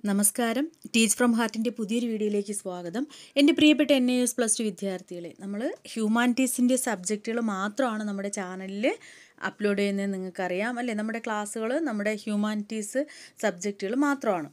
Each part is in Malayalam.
നമസ്കാരം ടീച്ച് ഫ്രം ഹാർട്ടിൻ്റെ പുതിയൊരു വീഡിയോയിലേക്ക് സ്വാഗതം എൻ്റെ പ്രിയപ്പെട്ട N A S plus two വിദ്യാർത്ഥികളെ നമ്മൾ ഹ്യൂമാനിറ്റീസിൻ്റെ സബ്ജക്റ്റുകൾ മാത്രമാണ് നമ്മുടെ ചാനലിൽ അപ്ലോഡ് ചെയ്യുന്നത് നിങ്ങൾക്കറിയാം അല്ലേ നമ്മുടെ ക്ലാസ്സുകൾ നമ്മുടെ ഹ്യൂമാനിറ്റീസ് സബ്ജക്റ്റുകൾ മാത്രമാണ്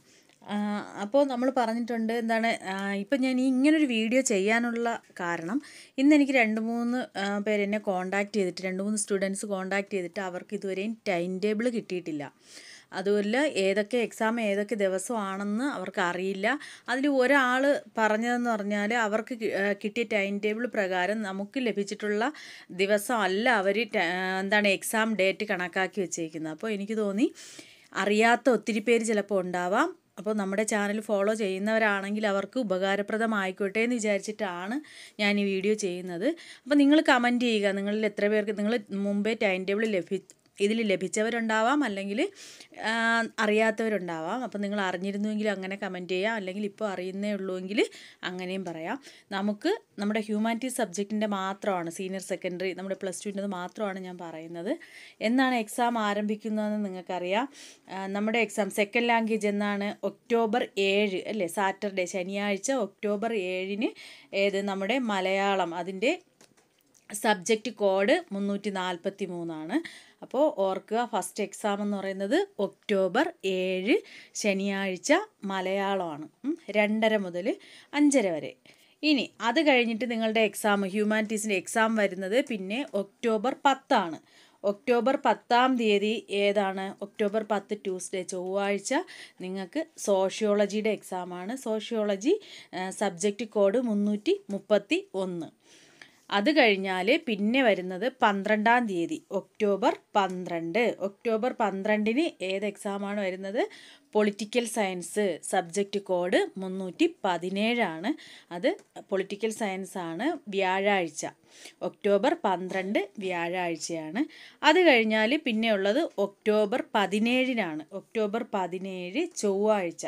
അപ്പോൾ നമ്മൾ പറഞ്ഞിട്ടുണ്ട് എന്താണ് ഇപ്പം ഞാൻ ഈ ഇങ്ങനൊരു വീഡിയോ ചെയ്യാനുള്ള കാരണം ഇന്ന് എനിക്ക് രണ്ട് മൂന്ന് ആ, പേര് എന്നെ കോണ്ടാക്ട് ചെയ്തിട്ട് രണ്ട് മൂന്ന് സ്റ്റുഡൻസ് കോണ്ടാക്ട് ചെയ്തിട്ട് അവർക്ക് ഇതുവരെയും ടൈം ടേബിൾ കിട്ടിയിട്ടില്ല അതുമല്ല ഏതൊക്കെ എക്സാം ഏതൊക്കെ ദിവസമാണെന്ന് അവർക്ക് അറിയില്ല അതിൽ ഒരാൾ പറഞ്ഞതെന്ന് പറഞ്ഞാൽ അവർക്ക് കി- ആ, കിട്ടിയ ടൈം ടേബിൾ പ്രകാരം നമുക്ക് ലഭിച്ചിട്ടുള്ള ദിവസമല്ല അവർ എന്താണ് എക്സാം ഡേറ്റ് കണക്കാക്കി വെച്ചേക്കുന്നത് അപ്പോൾ എനിക്ക് തോന്നി അറിയാത്ത ഒത്തിരി പേര് ചിലപ്പോൾ ഉണ്ടാവാം അപ്പോൾ നമ്മുടെ ചാനൽ ഫോളോ ചെയ്യുന്നവരാണെങ്കിൽ അവർക്ക് ഉപകാരപ്രദമായിക്കോട്ടെ എന്ന് വിചാരിച്ചിട്ടാണ് ഞാൻ ഈ വീഡിയോ ചെയ്യുന്നത് അപ്പോൾ നിങ്ങൾ കമൻറ്റ് ചെയ്യുക നിങ്ങളിൽ എത്ര പേർക്ക് നിങ്ങൾ മുമ്പേ ടൈം ടേബിൾ ലഭി ഇതിൽ ലഭിച്ചവരുണ്ടാവാം അല്ലെങ്കിൽ ആ, അറിയാത്തവരുണ്ടാവാം അപ്പോൾ നിങ്ങൾ അറിഞ്ഞിരുന്നുവെങ്കിൽ അങ്ങനെ കമൻറ്റ് ചെയ്യാം അല്ലെങ്കിൽ ഇപ്പോൾ അറിയുന്നേ ഉള്ളൂവെങ്കിൽ അങ്ങനെയും പറയാം നമുക്ക് നമ്മുടെ ഹ്യൂമാനിറ്റീസ് സബ്ജക്റ്റിൻ്റെ മാത്രമാണ് സീനിയർ സെക്കൻഡറി നമ്മുടെ പ്ലസ് ടുവിൻ്റെ മാത്രമാണ് ഞാൻ പറയുന്നത് എന്നാണ് എക്സാം ആരംഭിക്കുന്നതെന്ന് നിങ്ങൾക്കറിയാം ആ, നമ്മുടെ എക്സാം സെക്കൻഡ് ലാംഗ്വേജ് എന്നാണ് ഒക്ടോബർ ഏഴ് അല്ലേ സാറ്റർഡേ ശനിയാഴ്ച ഒക്ടോബർ ഏഴിന് ഏത് നമ്മുടെ മലയാളം അതിൻ്റെ സബ്ജക്റ്റ് കോഡ് മുന്നൂറ്റി നാൽപ്പത്തി മൂന്നാണ് അപ്പോൾ ഓർക്കുക ഫസ്റ്റ് എക്സാം എന്ന് പറയുന്നത് ഒക്ടോബർ ഏഴ് ശനിയാഴ്ച മലയാളമാണ് ഉം, രണ്ടര മുതൽ അഞ്ചര വരെ ഇനി അത് കഴിഞ്ഞിട്ട് നിങ്ങളുടെ എക്സാം ഹ്യൂമാനിറ്റീസിൻ്റെ എക്സാം വരുന്നത് പിന്നെ ഒക്ടോബർ പത്താണ് ഒക്ടോബർ പത്താം തീയതി ഏതാണ് ഒക്ടോബർ പത്ത് ട്യൂസ്ഡേ ചൊവ്വാഴ്ച നിങ്ങൾക്ക് സോഷ്യോളജിയുടെ എക്സാമാണ് സോഷ്യോളജി സബ്ജക്റ്റ് കോഡ് മുന്നൂറ്റി മുപ്പത്തി ഒന്ന് അത് കഴിഞ്ഞാൽ പിന്നെ വരുന്നത് പന്ത്രണ്ടാം തീയതി ഒക്ടോബർ പന്ത്രണ്ട് ഒക്ടോബർ പന്ത്രണ്ടിന് ഏത് എക്സാമാണ് വരുന്നത് പൊളിറ്റിക്കൽ സയൻസ് സബ്ജക്റ്റ് കോഡ് മുന്നൂറ്റി പതിനേഴാണ് അത് പൊളിറ്റിക്കൽ സയൻസ് ആണ് വ്യാഴാഴ്ച ഒക്ടോബർ പന്ത്രണ്ട് വ്യാഴാഴ്ചയാണ് അത് കഴിഞ്ഞാൽ പിന്നെ ഉള്ളത് ഒക്ടോബർ പതിനേഴിനാണ് ഒക്ടോബർ പതിനേഴ് ചൊവ്വാഴ്ച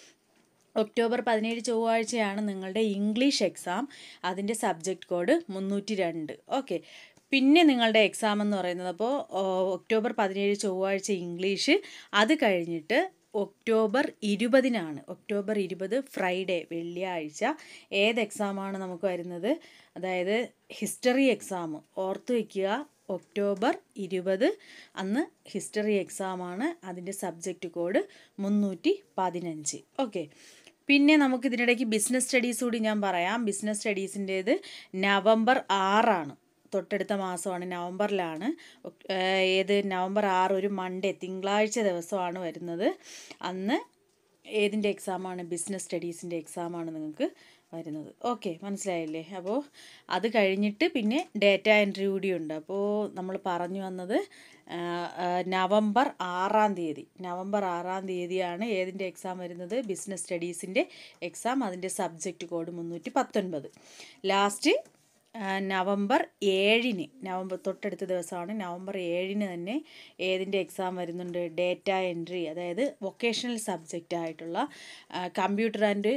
ഒക്ടോബർ പതിനേഴ് ചൊവ്വാഴ്ചയാണ് നിങ്ങളുടെ ഇംഗ്ലീഷ് എക്സാം അതിൻ്റെ സബ്ജക്റ്റ് കോഡ് മുന്നൂറ്റി രണ്ട് ഓക്കെ പിന്നെ നിങ്ങളുടെ എക്സാം എന്ന് പറയുന്നത് അപ്പോൾ ഒക്ടോബർ പതിനേഴ് ചൊവ്വാഴ്ച ഇംഗ്ലീഷ് അത് കഴിഞ്ഞിട്ട് ഒക്ടോബർ ഇരുപതിനാണ് ഒക്ടോബർ ഇരുപത് ഫ്രൈഡേ വെള്ളിയാഴ്ച ഏത് എക്സാമാണ് നമുക്ക് വരുന്നത് അതായത് ഹിസ്റ്ററി എക്സാം ഓർത്ത് വയ്ക്കുക ഒക്ടോബർ ഇരുപത് അന്ന് ഹിസ്റ്ററി എക്സാമാണ് അതിൻ്റെ സബ്ജക്റ്റ് കോഡ് മുന്നൂറ്റി പതിനഞ്ച് ഓക്കെ പിന്നെ നമുക്ക് ഇതിനിടയ്ക്ക് ബിസിനസ് സ്റ്റഡീസ് കൂടി ഞാൻ പറയാം ബിസിനസ് സ്റ്റഡീസിൻ്റേത് നവംബർ ആറാണ് തൊട്ടടുത്ത മാസമാണ് നവംബറിലാണ് ഒക്- ഏഹ് ഏത് നവംബർ ആറ് ഒരു മൺഡേ തിങ്കളാഴ്ച ദിവസമാണ് വരുന്നത് അന്ന് ഏതിൻ്റെ എക്സാമാണ് ബിസിനസ് സ്റ്റഡീസിൻ്റെ എക്സാമാണ് നിങ്ങൾക്ക് വരുന്നത് ഓക്കെ മനസ്സിലായില്ലേ അപ്പോൾ അത് കഴിഞ്ഞിട്ട് പിന്നെ ഡേറ്റ എൻട്രി കൂടി ഉണ്ട് അപ്പോൾ നമ്മൾ പറഞ്ഞു വന്നത് ആ, ആ, നവംബർ ആറാം തീയതി നവംബർ ആറാം തീയതിയാണ് ഏതിൻ്റെ എക്സാം വരുന്നത് ബിസിനസ് സ്റ്റഡീസിൻ്റെ എക്സാം അതിൻ്റെ സബ്ജക്റ്റ് കോഡ് മുന്നൂറ്റി പത്തൊൻപത് ലാസ്റ്റ് ആ, നവംബർ ഏഴിന് നവംബർ തൊട്ടടുത്ത ദിവസമാണ് നവംബർ ഏഴിന് തന്നെ ഏതിൻ്റെ എക്സാം വരുന്നുണ്ട് ഡേറ്റ എൻട്രി അതായത് വൊക്കേഷണൽ സബ്ജക്റ്റ് ആയിട്ടുള്ള കമ്പ്യൂട്ടർ ആൻഡ്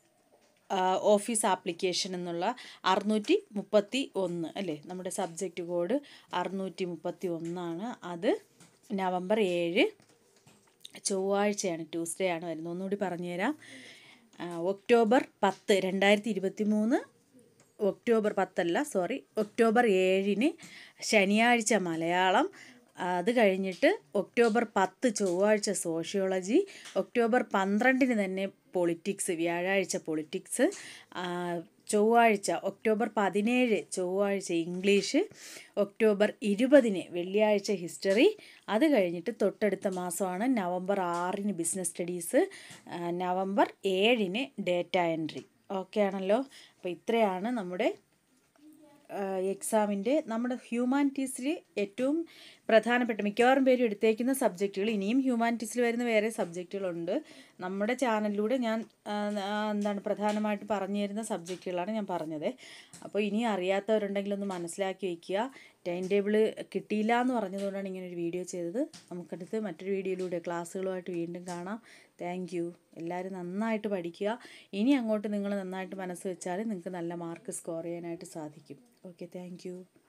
ഓഫീസ് ആപ്ലിക്കേഷൻ എന്നുള്ള അറുന്നൂറ്റി മുപ്പത്തി ഒന്ന് അല്ലേ നമ്മുടെ സബ്ജക്റ്റ് കോഡ് അറുന്നൂറ്റി മുപ്പത്തി ഒന്നാണ് അത് നവംബർ ഏഴ് ചൊവ്വാഴ്ചയാണ് ട്യൂസ്ഡേ ആണ് വരുന്നത് ഒന്നുകൂടി പറഞ്ഞുതരാം ആ, ഒക്ടോബർ പത്ത് രണ്ടായിരത്തി ഇരുപത്തി മൂന്ന് ഒക്ടോബർ പത്തല്ല സോറി ഒക്ടോബർ ഏഴിന് ശനിയാഴ്ച മലയാളം അത് കഴിഞ്ഞിട്ട് ഒക്ടോബർ പത്ത് ചൊവ്വാഴ്ച സോഷ്യോളജി ഒക്ടോബർ പന്ത്രണ്ടിന് തന്നെ പൊളിറ്റിക്സ് വ്യാഴാഴ്ച പൊളിറ്റിക്സ് ചൊവ്വാഴ്ച ഒക്ടോബർ പതിനേഴ് ചൊവ്വാഴ്ച ഇംഗ്ലീഷ് ഒക്ടോബർ ഇരുപതിന് വെള്ളിയാഴ്ച ഹിസ്റ്ററി അത് കഴിഞ്ഞിട്ട് തൊട്ടടുത്ത മാസമാണ് നവംബർ ആറിന് ബിസിനസ് സ്റ്റഡീസ് ആ, നവംബർ ഏഴിന് ഡേറ്റ എൻട്രി ഓക്കെ ആണല്ലോ അപ്പോൾ ഇത്രയാണ് നമ്മുടെ എക്സാമിൻ്റെ നമ്മുടെ ഹ്യൂമാനിറ്റീസിൽ ഏറ്റവും പ്രധാനപ്പെട്ട മിക്കവാറും പേരും എടുത്തേക്കുന്ന സബ്ജക്റ്റുകൾ ഇനിയും ഹ്യൂമാനിറ്റീസിൽ വരുന്ന വേറെ സബ്ജക്റ്റുകളുണ്ട് നമ്മുടെ ചാനലിലൂടെ ഞാൻ ആ, ആ, എന്താണ് പ്രധാനമായിട്ട് പറഞ്ഞു തരുന്ന സബ്ജക്റ്റുകളാണ് ഞാൻ പറഞ്ഞത് അപ്പോൾ ഇനി അറിയാത്തവരുണ്ടെങ്കിൽ ഒന്ന് മനസ്സിലാക്കി വയ്ക്കുക ടൈം ടേബിൾ കിട്ടിയില്ല എന്ന് പറഞ്ഞതുകൊണ്ടാണ് ഇങ്ങനെ ഒരു വീഡിയോ ചെയ്തത് നമുക്കടുത്ത് മറ്റൊരു വീഡിയോയിലൂടെ ക്ലാസ്സുകളുമായിട്ട് വീണ്ടും കാണാം താങ്ക് യു എല്ലാവരും നന്നായിട്ട് പഠിക്കുക ഇനി അങ്ങോട്ട് നിങ്ങൾ നന്നായിട്ട് മനസ്സ് വെച്ചാൽ നിങ്ങൾക്ക് നല്ല മാർക്ക് സ്കോർ ചെയ്യാനായിട്ട് സാധിക്കും ഓക്കെ താങ്ക് യു